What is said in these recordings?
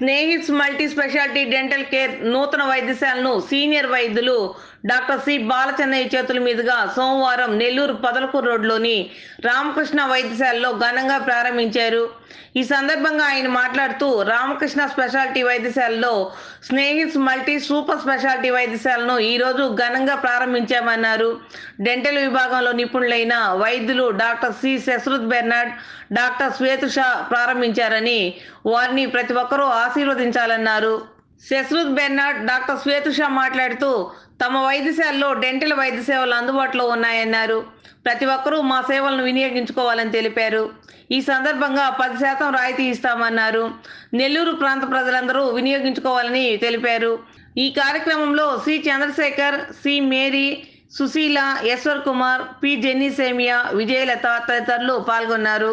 స్నేహిత్స్ multi speciality dental care నూతన వైద్యశాలను senior వైద్యులు డాక్టర్ సి బాలచన్నయ్య చేతుల మీదుగా సోమవారం నెల్లూరు పదలకూరు రోడ్లోని రామకృష్ణ వైద్యశాలలో ఘనంగా ప్రారంభించారు ఈ సందర్భంగా ఆయన మాట్లాడుతూ రామకృష్ణ స్పెషాలిటీ వైద్యశాలలో స్నేహిత్స్ మల్టీ సూపర్ స్పెషాలిటీ వైద్యశాలను ఈరోజు ఘనంగా ప్రారంభించామన్నారు డెంటల్ విభాగంలో నిపుణులైన వైద్యులు doctor C Sashruth Bernard doctor Swethusha ప్రారంభించారని వారిని ప్రతి ఒక్కరూ ఆశీర్వదించాలన్నారు శశ్రుత్ బెర్నాడ్ డాక్టర్ శ్వేతుష మాట్లాడుతూ తమ వైద్యశాలలో డెంటల్ వైద్య సేవలు అందుబాటులో ఉన్నాయన్నారు ప్రతి ఒక్కరూ మా సేవలను వినియోగించుకోవాలని తెలిపారు ఈ సందర్భంగా పది శాతం రాయితీ ఇస్తామన్నారు నెల్లూరు ప్రాంత ప్రజలందరూ వినియోగించుకోవాలని తెలిపారు ఈ కార్యక్రమంలో C Chandrasekhar C Mary Susheela Yashwar Kumar P Jenny సేమియా విజయలత తదితరులు పాల్గొన్నారు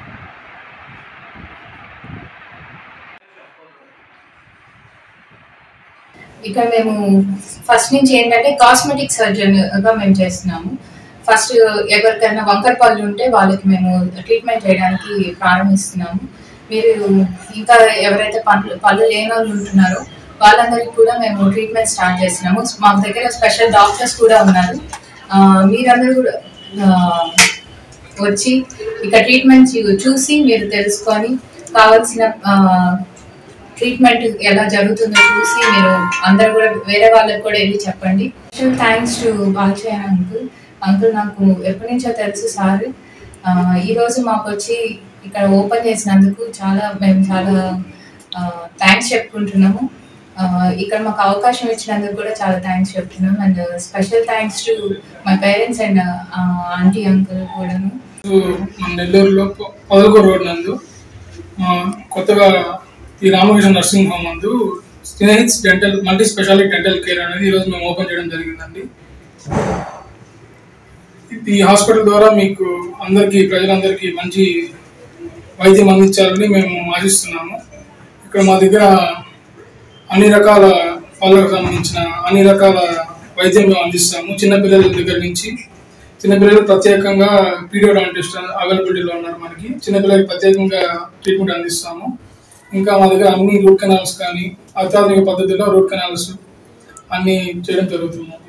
ఇక్కడ మేము ఫస్ట్ నుంచి ఏంటంటే కాస్మెటిక్ సర్జన్గా మేము చేస్తున్నాము ఫస్ట్ ఎవరికైనా వంకర పళ్ళు ఉంటే వాళ్ళకి మేము ట్రీట్మెంట్ చేయడానికి ప్రారంభిస్తున్నాము మీరు ఇంకా ఎవరైతే పళ్ళు పళ్ళు లేని వాళ్ళు ఉంటున్నారో వాళ్ళందరికీ కూడా మేము ట్రీట్మెంట్ స్టార్ట్ చేస్తున్నాము మా దగ్గర స్పెషల్ డాక్టర్స్ కూడా ఉన్నారు ఆ, మీరందరూ కూడా ఆ, వచ్చి ఇక్కడ ట్రీట్మెంట్ చూసి మీరు తెలుసుకొని కావాల్సిన ఆ, ట్రీట్మెంట్ ఎలా జరుగుతుందో చూసి మీరు అందరు కూడా వేరే వాళ్ళకి కూడా వెళ్ళి చెప్పండి special thanks to Balachaiah uncle uncle నాకు ఎప్పటి నుంచో తెలుసు సార్ ఆ, ఈ రోజు మాకు వచ్చి ఇక్కడ ఓపెన్ చేసినందుకు చాలా మేము చాలా థ్యాంక్స్ చెప్పుకుంటున్నాము ఆ, ఇక్కడ మాకు అవకాశం ఇచ్చినందుకు కూడా చాలా థ్యాంక్స్ చెప్తున్నాం and special thanks to my parents and aunty uncle కూడాను మన నెల్లూరులో పొ- పొదలకూరు రోడ్ నందు ఆ, కొత్తగా ఈ రామకృష్ణ నర్సింగ్ హోమ్ నందు Snehiths dental multi speciality dental care అనేది ఈరోజు మేము ఓపెన్ చేయడం జరిగిందండి ఈ హాస్పిటల్ ద్వారా మీకు అందరికీ ప్రజలందరికీ మంచి వైద్యం అందించాలని మేము ఆశిస్తున్నాము ఇక్కడ మా దగ్గర అన్ని రకాల పళ్ళకు సంబంధించిన అన్ని రకాల వైద్యం మేము అందిస్తాము చిన్నపిల్లల దగ్గర నుంచి చిన్నపిల్లలకు ప్రత్యేకంగా పీడియోడాంటిస్ట్ అవైలబిలిటీలో ఉన్నారు మనకి చిన్నపిల్లలకి ప్రత్యేకంగా ట్రీట్మెంట్ అందిస్తాము ఇంకా మా దగ్గర అన్ని రూట్ కెనాల్స్ కానీ అత్యాధునిక పద్ధతిలో రూట్ కెనాల్స్ అన్ని చేయడం జరుగుతుంది